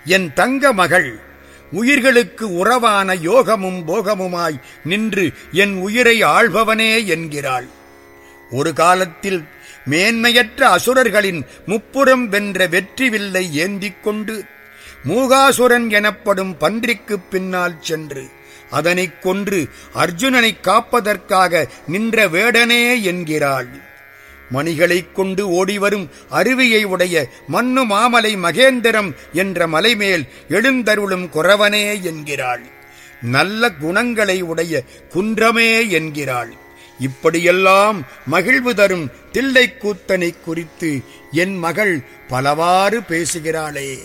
என் தங்க மகள் உயிர்களுக்கு உறவான யோகமும் போகமுமாய் நின்று என் உயிரை ஆள்பவனே என்கிறாள் ஒரு காலத்தில் மேன்மையற்ற அசுரர்களின் முப்புறம் வென்ற வெற்றி வில்லை ஏந்திக் கொண்டு மூகாசுரன் எனப்படும் பன்றிக்குப் பின்னால் சென்று அதனைக் கொன்று அர்ஜுனனைக் காப்பதற்காக நின்ற வேடனே என்கிறாள் மணிகளைக் கொண்டு ஓடிவரும் அருவியை உடைய மன்னு மாமலை மகேந்திரம் என்ற மலைமேல் எழுந்தருளும் குறவனே என்கிறாள் நல்ல குணங்களை உடைய குன்றமே என்கிறாள் இப்படியெல்லாம் மகிழ்வு தரும் தில்லைக்கூத்தனை குறித்து என் மகள் பலவாறு பேசுகிறாளே